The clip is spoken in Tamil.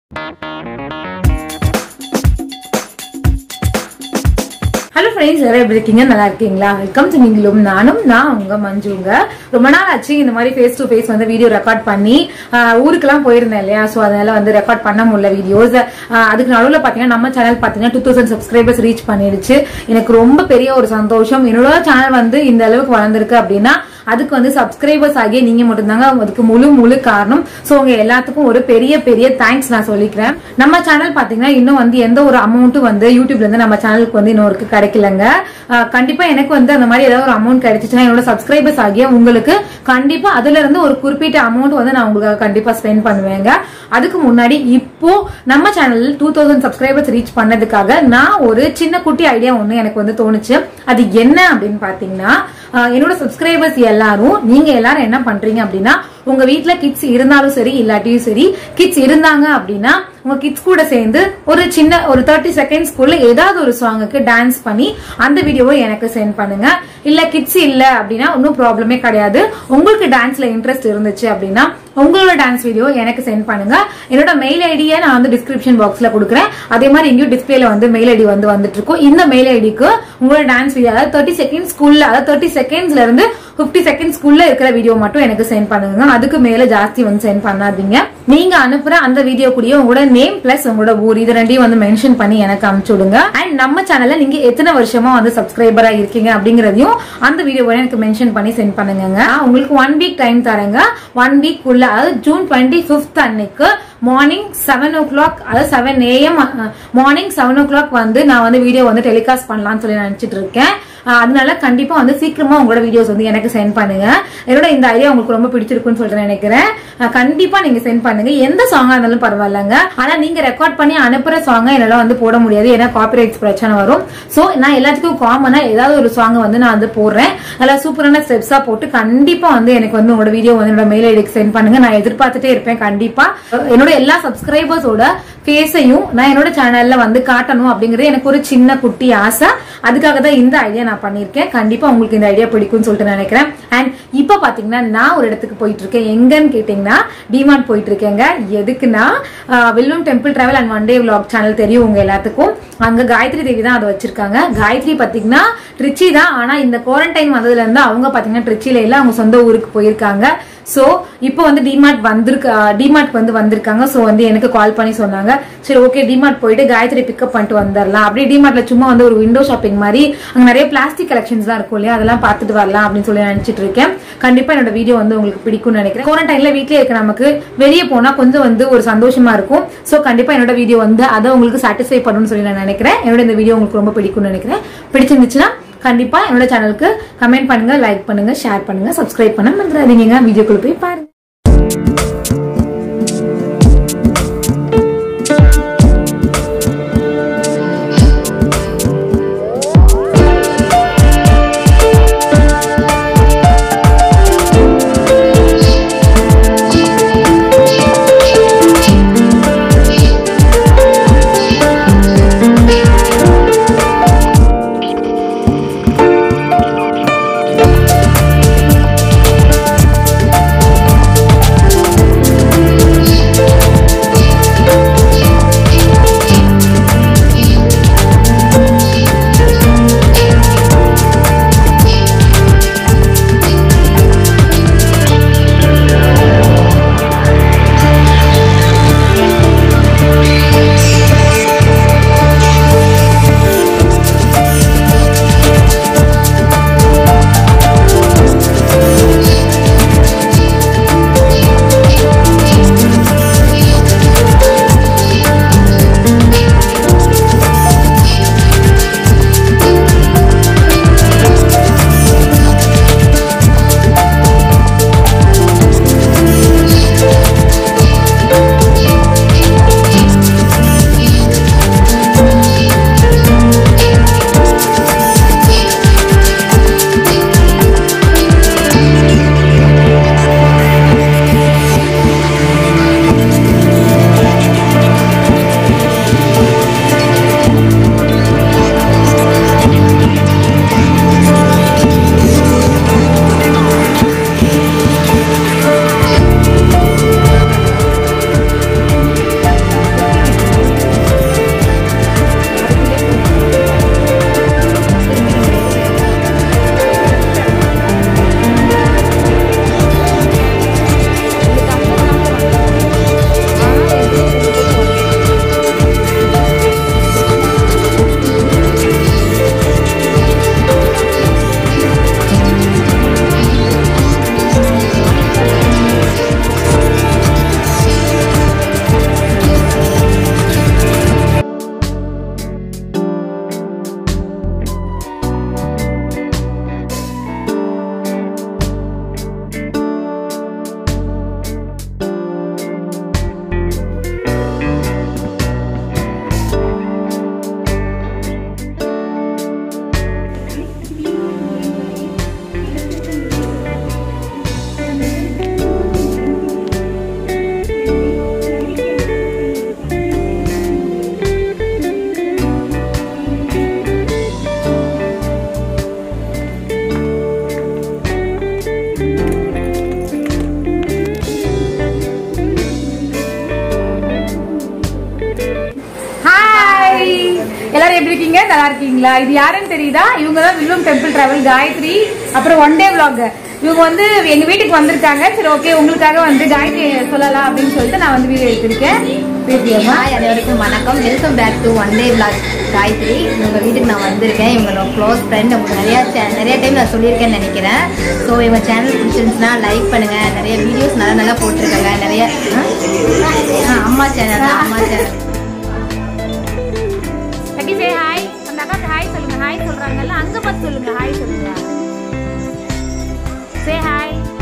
ஹலோ ஃப்ரெண்ட்ஸ் எல்லாரும் எப்படி இருக்கீங்க நல்லா இருக்கீங்களா வெல்கம் டு நீங்களும் நானும் நான் உங்க மஞ்சுங்க ரொம்ப நாள் ஆச்சு இந்த மாதிரி ஃபேஸ் டு ஃபேஸ் வந்து வீடியோ ரெக்கார்ட் பண்ணி ஆஹ், ஊருக்கெல்லாம் போயிருந்தேன் இல்லையா ஸோ அதனால வந்து ரெக்கார்ட் பண்ண முடியல வீடியோஸ் அதுக்கு நடுவில் பார்த்தீங்கன்னா நம்ம சேனல் பார்த்தீங்கன்னா டூ தௌசண்ட் சப்ஸ்கிரைபர்ஸ் ரீச் பண்ணிடுச்சு எனக்கு ரொம்ப பெரிய ஒரு சந்தோஷம் என்னோட சேனல் வந்து இந்த அளவுக்கு வளர்ந்துருக்கு அப்படின்னா அதுக்கு வந்து சப்ஸ்கிரைபர்ஸ் ஆகிய நீங்க மட்டும்தாங்க அதுக்கு முழு முழு காரணம் சோ உங்க எல்லாத்துக்கும் ஒரு பெரிய பெரிய தேங்க்ஸ் நான் சொல்லிக்கிறேன் நம்ம சேனல் பாத்தீங்கன்னா இன்னும் வந்து எந்த ஒரு அமௌண்ட்டும் வந்து யூடியூப்ல இருந்து நம்ம சேனலுக்கு வந்து இன்னும் இருக்கு கிடைக்கலங்க அஹ் கண்டிப்பா எனக்கு வந்து அந்த மாதிரி ஏதாவது ஒரு அமௌண்ட் கிடைச்சிச்சுன்னா என்னோட சப்ஸ்கிரைபர்ஸ் ஆகிய உங்களுக்கு கண்டிப்பா அதுல இருந்து ஒரு குறிப்பிட்ட அமௌண்ட் வந்து நான் உங்களுக்கு கண்டிப்பா ஸ்பெண்ட் பண்ணுவேங்க அதுக்கு முன்னாடி இப்போ நம்ம channel two thousand subscribers reach பண்ணதுக்காக நான் ஒரு சின்ன குட்டி ஐடியா ஒண்ணு எனக்கு வந்து தோணுச்சு அது என்ன அப்படின்னு பாத்தீங்கன்னா ஆஹ் என்னோட சப்ஸ்கிரைபர்ஸ் எல்லாரும் நீங்க எல்லாரும் என்ன பண்றீங்க அப்படின்னா உங்க வீட்ல கிட்ஸ் இருந்தாலும் சரி இல்லாட்டியும் சரி கிட்ஸ் இருந்தாங்க அப்படின்னா உங்க கிட்ஸ் கூட சேர்ந்து ஒரு சின்ன ஒரு தேர்ட்டி செகண்ட்ஸ்க்குள்ள ஏதாவது ஒரு சாங்குக்கு டான்ஸ் பண்ணி அந்த வீடியோவை எனக்கு சென்ட் பண்ணுங்க இல்ல கிட்ஸ் இல்ல அப்படின்னா ஒன்றும் ப்ராப்ளமே கிடையாது உங்களுக்கு டான்ஸ்ல இன்ட்ரெஸ்ட் இருந்துச்சு அப்படின்னா உங்களோட டான்ஸ் வீடியோ எனக்கு சென்ட் பண்ணுங்க என்னோட மெயில் ஐடியை நான் வந்து டிஸ்கிரிப்ஷன் பாக்ஸ்ல கொடுக்குறேன் அதே மாதிரி இங்கேயும் டிஸ்பிளேல வந்து மெயில் ஐடி வந்து வந்துட்டு இருக்கும் இந்த மெயில் ஐடிக்கு உங்களோட டான்ஸ் வீடியோ அதாவது தேர்ட்டி செகண்ட்ஸ் ஸ்கூல்ல அதாவது தேர்ட்டி செகண்ட்ஸ்ல இருந்து பிப்டி செகண்ட்ஸ்க்குள்ள இருக்கிற வீடியோ மட்டும் எனக்கு சென்ட் பண்ணுங்க அதுக்கு மேல ஜாஸ்தி வந்து சென்ட் பண்ணாதீங்க நீங்க அனுப்புற அந்த வீடியோ கூடயே உங்களோட நேம் பிளஸ் உங்களோட ஊர் இது ரெண்டையும் வந்து மென்ஷன் பண்ணி எனக்கு அனுப்பிச்சு விடுங்க அண்ட் நம்ம சேனல்ல நீங்க எத்தனை வருஷமா வந்து சப்ஸ்கிரைபரா இருக்கீங்க அப்படிங்கறதையும் அந்த வீடியோவை எனக்கு மென்ஷன் பண்ணி சென்ட் பண்ணுங்க நான் உங்களுக்கு ஒன் வீக் டைம் தரேங்க ஒன் வீக் உள்ள அதாவது ஜூன் டுவெண்ட்டி பிப்த் அன்னைக்கு மார்னிங் செவன் ஓ கிளாக் அதாவது seven AM morning seven o'clock வந்து நான் வந்து வீடியோ வந்து டெலிகாஸ்ட் பண்ணலாம்னு சொல்லி நினைச்சிட்டு இருக்கேன் அஹ் அதனால கண்டிப்பா வந்து சீக்கிரமா உங்களோட வீடியோஸ் வந்து எனக்கு சென்ட் பண்ணுங்க என்னோட இந்த ஐடியா உங்களுக்கு ரொம்ப பிடிச்சிருக்குன்னு சொல்லிட்டு நினைக்கிறேன் அஹ் கண்டிப்பா நீங்க சென்ட் பண்ணுங்க எந்த சாங்கா இருந்தாலும் பரவாயில்லங்க ஆனா நீங்க ரெக்கார்ட் பண்ணி அனுப்புற சாங்கை என்னால வந்து போட முடியாது ஏன்னா காப்பிரைட்ஸ் பிரச்சனை வரும் சோ நான் எல்லாத்துக்கும் காமனா ஏதாவது ஒரு சாங் வந்து நான் வந்து போடுறேன் நல்லா சூப்பரான ஸ்டெப்ஸா போட்டு கண்டிப்பா வந்து எனக்கு வந்து உங்களோட வீடியோ வந்து என்னோட மெயில் ஐடிக்கு சென்ட் பண்ணுங்க நான் எதிர்பார்த்துட்டே இருப்பேன் கண்டிப்பா என்னோட எல்லா சப்ஸ்கிரைபர்ஸோட ஃபேஸையும் நான் என்னோட சேனல்ல வந்து காட்டணும் அப்படிங்கறது எனக்கு ஒரு சின்ன குட்டி ஆசை அதுக்காக தான் இந்த ஐடியா நான் பண்ணிருக்கேன் கண்டிப்பா உங்களுக்கு இந்த ஐடியா பிடிக்கும்னு சொல்லிட்டு நினைக்கிறேன் அண்ட் இப்ப பாத்தீங்கன்னா நான் ஒரு இடத்துக்கு போயிட்டு இருக்கேன் எங்கன்னு கேட்டீங்கன்னா டிமார்ட் போயிட்டு இருக்கேங்க எதுக்குன்னா ஆஹ், வில்லும் temple travel and one day vlog channel தெரியும் உங்க எல்லாத்துக்கும் அங்க காயத்ரி தேவி தான் அதை வச்சிருக்காங்க காயத்ரி பாத்தீங்கன்னா ட்ரிச்சி தான் ஆனா இந்த குவாரண்டைன் வந்ததுல இருந்து அவங்க பாத்தீங்கன்னா ட்ரிச்சில இல்ல அவங்க சொந்த ஊருக்கு போயிருக்காங்க சோ இப்போ வந்து டிமார்ட் வந்திருக்கு டிமார்ட் வந்து வந்திருக்காங்க சோ வந்து எனக்கு கால் பண்ணி சொன்னாங்க சரி ஓகே டிமார்ட் போயிட்டு காயத்ரி பிக்கப் பண்ணிட்டு வந்துடலாம் அப்படியே டிமார்ட்ல சும்மா வந்து ஒரு விண்டோ ஷாப்பிங் மாதிரி அங்க நிறைய பிளாஸ்டிக் கலெக்ஷன்ஸ் தான் இருக்கும் இல்லையா அதெல்லாம் பார்த்துட்டு வரலாம் அப்படின்னு சொல்லி நினைச்சிட்டு இருக்கேன் கண்டிப்பா என்னோட வீடியோ வந்து உங்களுக்கு பிடிக்கும்னு நினைக்கிறேன் குவாரண்டைன்ல வீட்லயே இருக்க நமக்கு வெளியே போனா கொஞ்சம் வந்து ஒரு சந்தோஷமா இருக்கும் சோ கண்டிப்பா என்னோட வீடியோ வந்து அதை உங்களுக்கு சாட்டிஸ்ஃபை பண்ணணும்னு சொல்லி நான் நினைக்கிறேன் என்னோட இந்த வீடியோ உங்களுக்கு ரொம்ப பிடிக்கும்னு நினைக்கிறேன் பிடிச்சிருந்துச்சுன்னா கண்டிப்பா என்னோட சேனலுக்கு கமெண்ட் பண்ணுங்க லைக் பண்ணுங்க ஷேர் பண்ணுங்க சப்ஸ்கிரைப் பண்ண மறந்துடாதீங்க வீடியோக்குள்ள போய் பாருங்க எல்லாரும் எப்படி இருக்கீங்க நல்லா இருக்கீங்களா இது யாருன்னு தெரியுதா இவங்க தான் வில்லும் டெம்பிள் டிராவல் காயத்ரி அப்புறம் ஒன் டே vlog இவங்க வந்து எங்க வீட்டுக்கு வந்திருக்காங்க சரி ஓகே உங்களுக்காக வந்து காயத்ரி சொல்லலாம் அப்படின்னு சொல்லிட்டு நான் வந்து வீடியோ எடுத்திருக்கேன் பேசியம்மா ஹாய் அனைவருக்கும் வணக்கம் welcome back to one day vlog Gayathri இவங்க வீட்டுக்கு நான் வந்திருக்கேன் இவங்களோட க்ளோஸ் ஃப்ரெண்ட் உங்களுக்கு நிறைய cha- நிறைய டைம் நான் சொல்லியிருக்கேன்னு நினைக்கிறேன் ஸோ இவங்க சேனல் பிடிச்சிருந்துச்சுன்னா லைக் பண்ணுங்க நிறைய வீடியோஸ் நல்லா நல்லா போட்டிருக்காங்க நிறைய ஆ? ஆ, அம்மா சேனல் தான் அம்மா சேனல் லக்கி சே ஹாய் அந்த அக்காக்கு ஹாய் சொல்லுங்க ஹாய் சொல்றாங்கல்ல அங்க பார்த்து சொல்லுங்க ஹாய் சொல்லுங்க சே ஹாய்